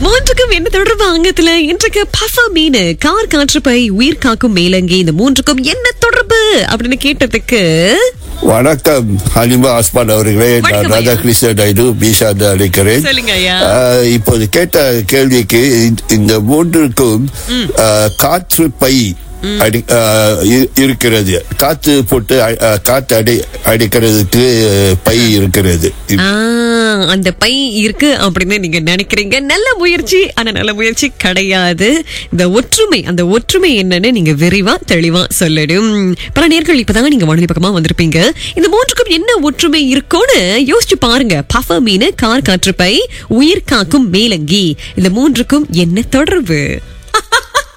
மூன்றுக்கும் என்ன தொடர்பு அங்கத்துல இன்றைக்கு பஃப மீன் கார் காற்றுப்பை உயிர் காக்கும் மேலங்கி இந்த மூன்றுக்கும் என்ன தொடர்பு அப்படின்னு கேட்டதுக்கு வணக்கம் ஹலிமா ஆஸ்மான் அவர்களே நான் வணக்கம் ஐயா. ராதாகிருஷ்ணன் நாயுடு பீஷாந்து அழைக்கிறேன் சொல்லுங்க ஐயா. ஆஹ், இப்போது கேட்ட கேள்விக்கு இந்த- இந்த மூன்றுக்கும் ஆஹ், காற்று பை அடி ஆஹ், இ- இருக்கிறது காத்து போட்டு அ- ஆஹ், காத்து அடி அடிக்கிறதுக்கு பை இருக்கிறது ஆ, அந்த பை இருக்கு அப்படின்னு நீங்க நினைக்கிறீங்க நல்ல முயற்சி ஆனா நல்ல முயற்சி கிடையாது இந்த ஒற்றுமை அந்த ஒற்றுமை என்னன்னு நீங்க விரிவா தெளிவா சொல்லணும் பல நேர்கள் இப்பதாங்க நீங்க வானொலி பக்கமா வந்திருப்பீங்க இந்த மூன்றுக்கும் என்ன ஒற்றுமை இருக்கும்னு யோசிச்சு பாருங்க பஃப மீன் கார் காற்றுப்பை உயிர் காக்கும் மேலங்கி இந்த மூன்றுக்கும் என்ன தொடர்பு